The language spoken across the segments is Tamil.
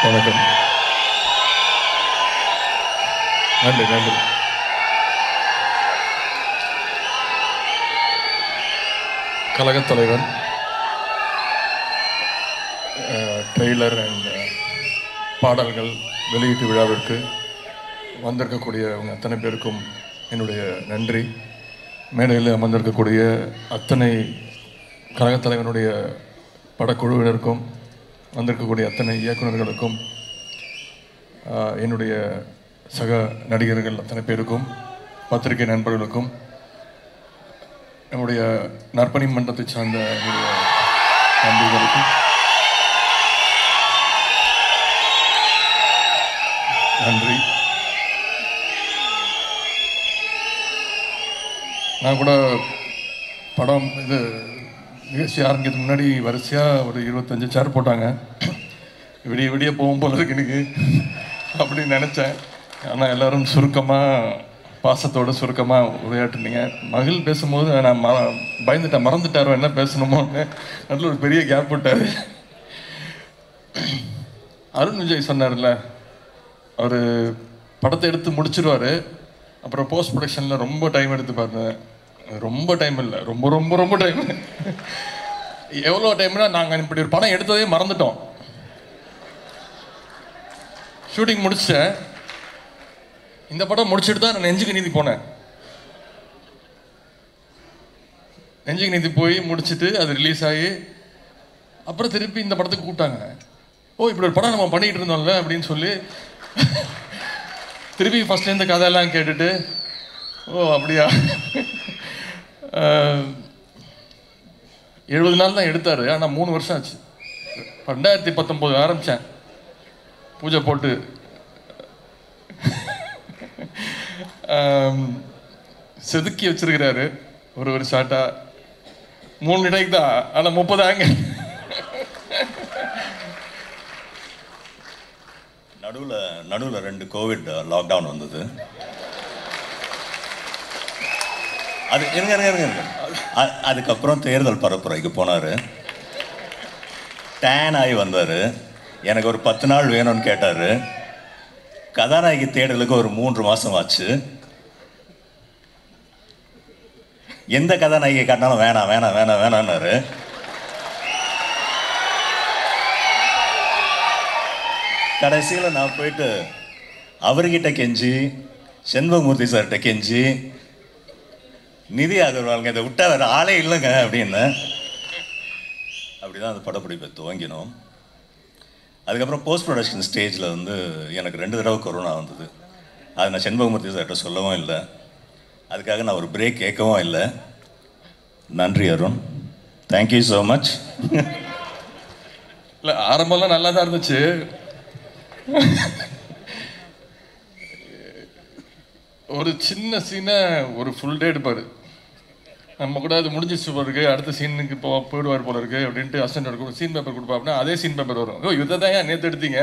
வணக்கம் நன்றி நன்றி கழகத் தலைவன் ட்ரெய்லர் அண்ட் பாடல்கள் வெளியீட்டு விழாவிற்கு வந்திருக்கக்கூடியவங்க அத்தனை பேருக்கும் என்னுடைய நன்றி மேடையில் அமர்ந்திருக்கக்கூடிய அத்தனை கழகத் தலைவனுடைய படக்குழுவினருக்கும் வந்திருக்கக்கூடிய அத்தனை இயக்குநர்களுக்கும் ஆஹ், என்னுடைய சக நடிகர்கள் அத்தனை பேருக்கும் பத்திரிகை நண்பர்களுக்கும் நம்முடைய நற்பணி மன்றத்தை சார்ந்த என்னுடைய நண்பர்களுக்கும் நன்றி நான் கூட படம் இது நிகழ்ச்சி ஆரம்பிக்கிறதுக்கு முன்னாடி வரிசையாக ஒரு இருபத்தஞ்சு சேர் போட்டாங்க விடிய விடிய போகும் போல இருக்கு எனக்கு அப்படின்னு நினச்சேன் ஆனால் எல்லாரும் சுருக்கமாக பாசத்தோட சுருக்கமாக உரையாட்டுனீங்க மகிழ் பேசும்போது நான் ம பயந்துட்டேன் மறந்துட்டாரோ என்ன பேசணுமோன்னு நல்ல ஒரு பெரிய கேப் விட்டார் அருண் விஜய் சொன்னார்ல அவர் படத்தை எடுத்து முடிச்சிருவாரு அப்புறம் போஸ்ட் ப்ரொடக்ஷனில் ரொம்ப டைம் எடுத்து பாருங்க ரொம்ப டைம் இல்லை ரொம்ப ரொம்ப ரொம்ப டைம் எவ்வளோ டைம்னா நாங்கள் இப்படி ஒரு படம் எடுத்ததே மறந்துட்டோம் ஷூட்டிங் முடிச்சிட்டேன் இந்த படம் முடிச்சுட்டு தான் நான் நெஞ்சுக்கு நீதி போனேன் நெஞ்சுக்கு நீதி போய் முடிச்சுட்டு அது ரிலீஸ் ஆகி அப்புறம் திருப்பி இந்த படத்துக்கு கூப்பிட்டாங்க ஓ இப்படி ஒரு படம் நம்ம பண்ணிட்டு இருந்தோம்ல அப்படின்னு சொல்லி திருப்பி ஃபர்ஸ்ட்லேருந்து கதையெல்லாம் கேட்டுட்டு ஓ அப்படியா எழுபது நாள் தான் எடுத்தார் ஆனால் மூணு வருஷம் ஆச்சு ரெண்டாயிரத்தி பத்தொம்போது ஆரம்பித்தேன் பூஜை போட்டு ஆம், செதுக்கி வச்சிருக்கிறாரு ஒரு ஒரு ஷாட்டா மூணு இடைக்கு தான் ஆனால் முப்பதாங்க நடுவில் நடுவில் ரெண்டு கோவிட் லாக்டவுன் வந்தது அது இருங்க இருங்க இருங்க இருங்க அ- அதுக்கப்புறம் தேர்தல் பரப்புரைக்கு போனார் டேன் ஆகி வந்தார் எனக்கு ஒரு பத்து நாள் வேணும்னு கேட்டார் கதாநாயகி தேடலுக்கு ஒரு மூன்று மாதம் ஆச்சு எந்த கதாநாயகி காட்டினாலும் வேணாம் வேணாம் வேணாம் வேணான்னாரு கடைசியில் நான் போயிட்டு அவர்கிட்ட கெஞ்சி செண்பகமூர்த்தி சார்கிட்ட கெஞ்சி நிதி அகர்வாலுங்க இதை விட்டா வேற ஆளே இல்லைங்க அப்படின்னு அப்படிதான் அந்த படப்பிடிப்பை துவங்கினோம் அதுக்கப்புறம் போஸ்ட் ப்ரொடக்ஷன் ஸ்டேஜில் வந்து எனக்கு ரெண்டு தடவை கொரோனா வந்தது அது நான் செண்பகமூர்த்தி சார்கிட்ட சொல்லவும் இல்லை அதுக்காக நான் ஒரு பிரேக் கேட்கவும் இல்லை நன்றி அருண் தேங்க்யூ ஸோ மச் இல்லை ஆரம்பம்லாம் நல்லா தான் இருந்துச்சு ஒரு சின்ன சீனை ஒரு ஃபுல் டே எடுப்பார் நம்ம கூட அது முடிஞ்சிச்சு போல இருக்கு அடுத்த சீனுக்கு போ போயிடுவார் போல இருக்கு அப்படின்ட்டு அசிஸ்டன்ட் இருக்கும் சீன் பேப்பர் கொடுப்பா அப்படின்னா அதே சீன் பேப்பர் வரும் ஓ இதை தான் ஏன் நேற்று எடுத்தீங்க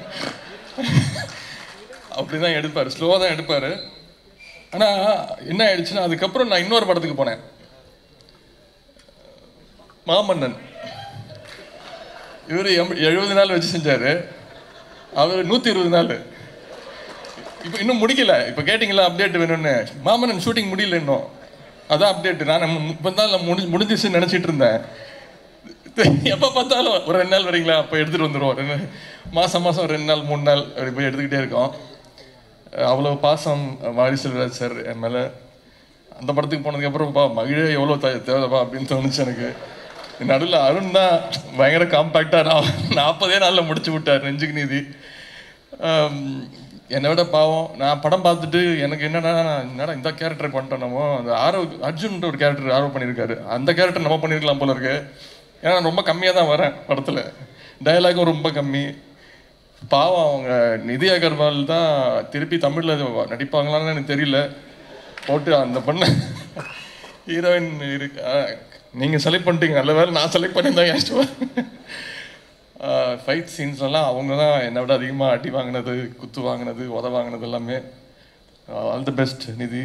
அப்படி தான் எடுப்பார் ஸ்லோவாக தான் எடுப்பார் ஆனால் என்ன ஆயிடுச்சுன்னா அதுக்கப்புறம் நான் இன்னொரு படத்துக்கு போனேன் மாமன்னன் இவர் எழுபது நாள் வச்சு செஞ்சாரு அவர் நூற்றி இருபது நாள் இப்போ இன்னும் முடிக்கல இப்போ கேட்டிங்களா அப்டேட் வேணும்னு மாமன்னன் ஷூட்டிங் முடியல இன்னும் அதான் அப்டேட் நான் முப்பது நாள் முடி முடிஞ்சிச்சுன்னு நினச்சிட்டு இருந்தேன் எப்போ பார்த்தாலும் ஒரு ரெண்டு நாள் வரீங்களா அப்போ எடுத்துகிட்டு வந்துடுவோம் ரெண்டு மாதம் மாதம் ரெண்டு நாள் மூணு நாள் அப்படி போய் எடுத்துக்கிட்டே இருக்கோம் அவ்வளோ பாசம் மாரி செல்வராஜ் சார் என் மேலே அந்த படத்துக்கு போனதுக்கப்புறம் பா மகிழே எவ்வளோ த தேவைப்பா அப்படின்னு தோணுச்சு எனக்கு நடுவில் அருண் தான் பயங்கர காம்பேக்டாக நான் நாற்பதே நாளில் முடிச்சு விட்டார் நெஞ்சுக்கு நீதி ஆம், என்னை விட பாவம் நான் படம் பார்த்துட்டு எனக்கு என்னடா நான் என்னடா இந்த கேரக்டர் பண்ணிட்டோமோ அந்த ஆரோ அர்ஜுன்ன்ற ஒரு கேரக்டர் ஆர்வம் பண்ணியிருக்காரு அந்த கேரக்டர் நம்ம பண்ணியிருக்கலாம் போல இருக்கு ஏன்னா நான் ரொம்ப கம்மியாக தான் வரேன் படத்தில் டயலாகும் ரொம்ப கம்மி பாவம் அவங்க நிதி அகர்வால் தான் திருப்பி தமிழில் நடிப்பாங்களான்னு எனக்கு தெரியல போட்டு அந்த பொண்ணு ஹீரோயின் இருக்கு நீங்கள் செலக்ட் பண்ணிட்டீங்க நல்ல வேலை நான் செலக்ட் பண்ணியிருந்தேன் இஷ்டம் ஃபைட் சீன்ஸ்லாம் அவங்க தான் என்னை விட அதிகமாக அடி வாங்கினது குத்து வாங்கினது உத வாங்கினது எல்லாமே ஆல் தி பெஸ்ட் நிதி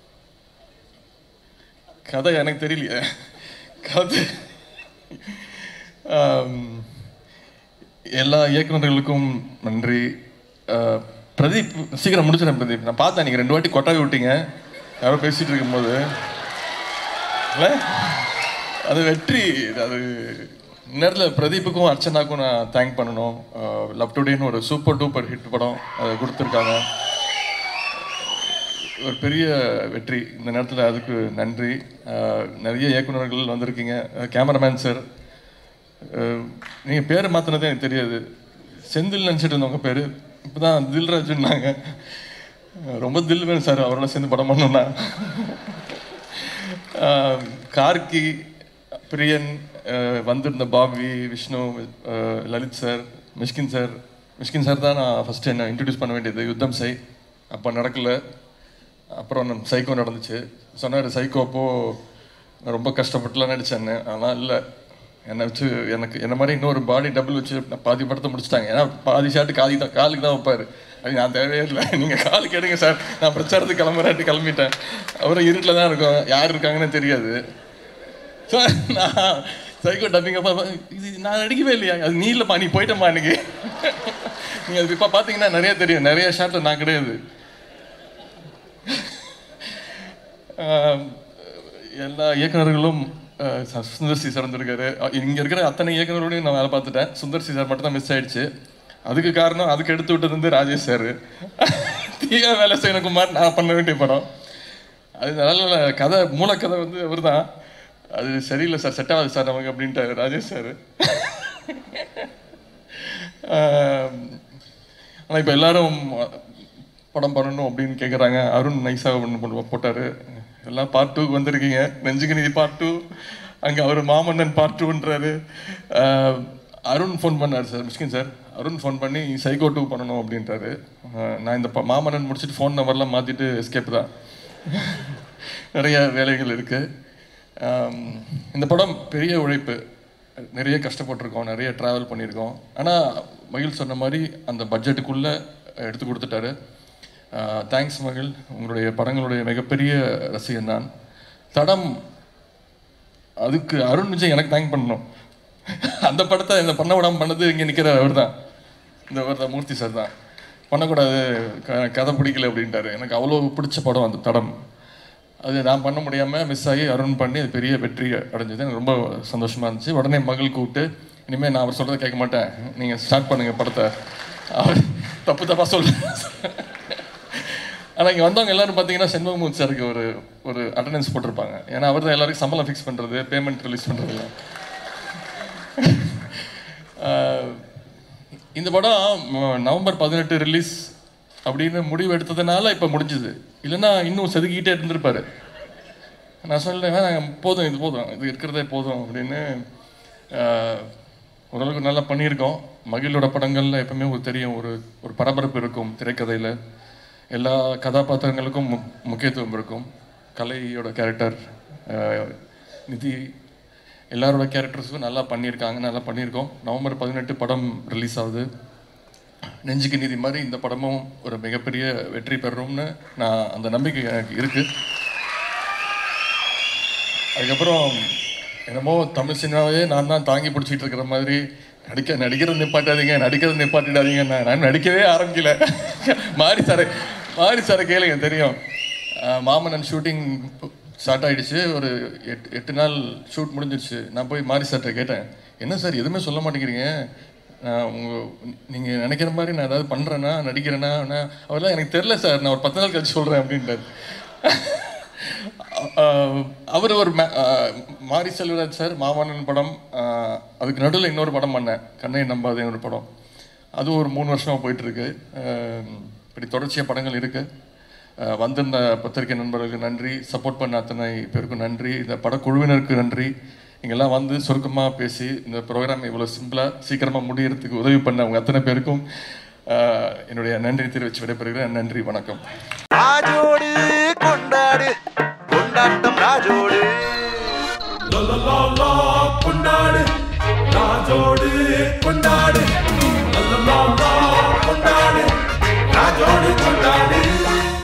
கதை எனக்கு தெரியலையே கதை ஆம், எல்லா இயக்குனர்களுக்கும் நன்றி அஹ், பிரதீப் சீக்கிரம் முடிச்சிடறேன் பிரதீப் நான் பார்த்தேன் நீங்கள் ரெண்டு வாட்டி கொட்டாவி விட்டீங்க யாரோ பேசிகிட்டு இருக்கும்போது இல்லை அது வெற்றி அது நேரத்தில் பிரதீப்புக்கும் அர்ச்சனாக்கும் நான் தேங்க் பண்ணணும் லவ் டுடேன்னு ஒரு சூப்பர் டூப்பர் ஹிட் படம் அதை கொடுத்துருக்காங்க ஒரு பெரிய வெற்றி இந்த நேரத்தில் அதுக்கு நன்றி அஹ், நிறைய இயக்குனர்கள் வந்திருக்கீங்க கேமராமேன் சார் நீங்கள் பேர் மாற்றினதே எனக்கு தெரியாது செந்தில் நினச்சிட்டு இருந்தவங்க பேர் இப்போ தான் தில்ராஜுன்னாங்க அஹ், ரொம்ப தில் வேணும் சார் அவரோட சேர்ந்து படம் பண்ணணும்னா அஹ், கார்கி பிரியன் அஹ், வந்திருந்த பாபி விஷ்ணு அஹ், Lalit sir Mysskin sir Mysskin sir தான் நான் ஃபஸ்ட்டு என்ன இன்ட்ரடியூஸ் பண்ண வேண்டியது யுத்தம் செய் அப்போ நடக்கல அப்புறம் நம்ம சைக்கோ நடந்துச்சு சொன்னார் சைக்கோ அப்போ நான் ரொம்ப கஷ்டப்பட்டுலாம் நடித்தேன்னு ஆனால் இல்லை என்னை வச்சு எனக்கு என்ன மாதிரி இன்னொரு பாடி டபுள் வச்சு நான் பாதி படத்தை முடிச்சிட்டாங்க ஏன்னா பாதி ஷாட்டு காலி தான் காலுக்கு தான் வைப்பார் அது நான் தேவையே இல்லை நீங்கள் காலுக்கு எடுங்க சார் நான் பிரச்சாரத்துக்கு கிளம்புறாட்டு கிளம்பிட்டேன் அப்புறம் இருட்டில் தான் இருக்கும் யார் இருக்காங்கன்னு தெரியாது சார் நான் சைக்கோ டப்பிங் அப்போ இது நான் நடிக்கவே இல்லையா அது நீ இல்லைப்பா நீ போயிட்டம்மா இன்னைக்கு நீங்கள் அது இப்போ பார்த்தீங்கன்னா நிறைய தெரியும் நிறைய ஷாட்டில் நான் கிடையாது ஆஹ் எல்லா இயக்குனர்களும் ஆஹ் ச- சுந்தர் சி சார் வந்திருக்காரு அஹ் இங்க இருக்கிற அத்தனை இயக்குனரோடையும் நான் வேலை பார்த்துட்டேன் சுந்தர் சி சார் மட்டும் தான் மிஸ் ஆயிடுச்சு அதுக்கு காரணம் அதுக்கு எடுத்து விட்டது வந்து ராஜேஷ் சார் தீயா வேலை செய்யணும் குமார் நான் பண்ண வேண்டிய படம் அது நல்ல நல்ல கதை மூலக்கதை வந்து அவர் தான் அது சரியில்லை சார் செட் ஆகாது சார் நமக்கு அப்படின்ட்டாரு ராஜேஷ் சார் ஆனால் இப்போ எல்லாரும் படம் பண்ணணும் அப்படின்னு கேட்குறாங்க அருண் நைஸாக ஒன்று பண்ண போட்டார் எல்லாம் பார்ட் டூக்கு வந்திருக்கீங்க நெஞ்சுக்கு நீதி பார்ட் டூ அங்கே அவர் மாமன்னன் பார்ட் டூன்றாரு அருண் ஃபோன் பண்ணார் sir Mysskin sir Arun phone பண்ணி சைகோ டூ பண்ணணும் அப்படின்றாரு ஆஹ் நான் இந்த ப- மாமன்னன் முடிச்சுட்டு ஃபோன் நம்பர்லாம் மாற்றிட்டு எஸ்கேப் தான் நிறைய வேலைகள் இருக்குது இந்த படம் பெரிய உழைப்பு நிறைய கஷ்டப்பட்டிருக்கோம் நிறைய ட்ராவல் பண்ணியிருக்கோம் ஆனால் மகிழ் சொன்ன மாதிரி அந்த பட்ஜெட்டுக்குள்ளே எடுத்து கொடுத்துட்டாரு தேங்க்ஸ் மகிழ் உங்களுடைய படங்களுடைய மிகப்பெரிய ரசிகன் நான் தடம் அதுக்கு அருண் விஜய் எனக்கு தேங்க் பண்ணணும் அந்த படத்தை இந்த பண்ண விடாம பண்ணது இங்கே நிற்கிற அவர் தான் இந்த அவர் தான் மூர்த்தி சார் தான் பண்ணக்கூடாது க- கதை பிடிக்கல அப்படின்ட்டாரு எனக்கு அவ்வளோ பிடிச்ச படம் அந்த தடம் அது நான் பண்ண முடியாமல் மிஸ் ஆகி அருண் பண்ணி அது பெரிய வெற்றி அடைஞ்சது எனக்கு ரொம்ப சந்தோஷமாக இருந்துச்சு உடனே மகள் கூப்பிட்டு இனிமேல் நான் அவர் சொல்கிறத கேட்க மாட்டேன் நீங்கள் ஸ்டார்ட் பண்ணுங்கள் படத்தை அவர் தப்பு தப்பாக சொல்ல ஆனால் இங்கே வந்தவங்க எல்லாரும் பார்த்தீங்கன்னா செண்பகமூர்த்தி சாருக்கு ஒரு ஒரு அட்டண்டன்ஸ் போட்டிருப்பாங்க ஏன்னா அவர் தான் எல்லாருக்கும் சம்பளம் ஃபிக்ஸ் பண்ணுறது பேமெண்ட் ரிலீஸ் பண்ணுறது இந்த படம் ம- நவம்பர் பதினெட்டு ரிலீஸ் அப்படின்னு முடிவு எடுத்ததுனால இப்போ முடிஞ்சுது இல்லைன்னா இன்னும் செதுக்கிட்டே இருந்திருப்பாரு நான் சொல்லிட்டேன் "வேணாம், போதும் இது போதும் இது இருக்கிறதே போதும் அப்படின்னு ஆஹ், ஓரளவுக்கு நல்லா பண்ணியிருக்கோம் மகிழோட படங்களில் எப்பவுமே ஒரு தெரியும் ஒரு ஒரு பரபரப்பு இருக்கும் திரைக்கதையில் எல்லா கதாபாத்திரங்களுக்கும் மு முக்கியத்துவம் இருக்கும் கலையோட கேரக்டர் நிதி எல்லாரோட கேரக்டர்ஸும் நல்லா பண்ணியிருக்காங்க நல்லா பண்ணியிருக்கோம் நவம்பர் பதினெட்டு படம் ரிலீஸ் ஆகுது நெஞ்சுக்கு நீதி மாதிரி இந்த படமும் ஒரு மிகப்பெரிய வெற்றி பெறும்னு நான் அந்த நம்பிக்கை எனக்கு இருக்குது அதுக்கப்புறம் என்னமோ தமிழ் சினிமாவே நான் தான் தாங்கி பிடிச்சிட்டு இருக்கிற மாதிரி நடிக்க நடிக்கிறது நிப்பாட்டாதீங்க நடிக்கிறது நிப்பாட்டிடாதீங்க நான் நான் நடிக்கவே ஆரம்பிக்கல மாரி சாரை மாரி சாரை கேளுங்க தெரியும் அஹ் மாமன்னன் ஷூட்டிங் ஸ்டார்ட் ஆயிடுச்சு ஒரு எட்டு எட்டு நாள் ஷூட் முடிஞ்சிருச்சு நான் போய் மாரி சார்கிட்ட கேட்டேன் என்ன சார் எதுவுமே சொல்ல மாட்டேங்கிறீங்க நான் உங்கள் நீங்கள் நினைக்கிற மாதிரி நான் ஏதாவது பண்ணுறேன்னா நடிக்கிறேன்னா நான் அவர்லாம் எனக்கு தெரில சார் நான் ஒரு பத்து நாள் கழிச்சு சொல்கிறேன் அப்படின்ட்டார் ஆஹ் அவர் ஒரு மா- ஆஹ் மாரி செல்வராஜ் சார் மாமன்னன் படம் ஆஹ் அதுக்கு நடுவில் இன்னொரு படம் பண்ணேன் கண்ணை நம்பாதே ஒரு படம் அது ஒரு மூணு வருஷமாக போயிட்டுருக்கு இப்படி தொடர்ச்சியாக படங்கள் இருக்கு ஆஹ் வந்திருந்த பத்திரிகை நண்பர்களுக்கு நன்றி சப்போர்ட் பண்ண அத்தனை பேருக்கும் நன்றி இந்த படக்குழுவினருக்கு நன்றி இங்கெல்லாம் வந்து சுருக்கமாக பேசி இந்த ப்ரோக்ராம் இவ்வளோ சிம்பிளாக சீக்கிரமாக முடியறதுக்கு உதவி பண்ண அவங்க அத்தனை பேருக்கும் ஆஹ் என்னுடைய நன்றி தெரிவித்து விடைபெறுகிறேன் நன்றி வணக்கம் ராஜோடு கொண்டாடு கொண்டாட்டம் ராஜோடு லா, லா, லா, லா, கொண்டாடு ராஜோடு கொண்டாடு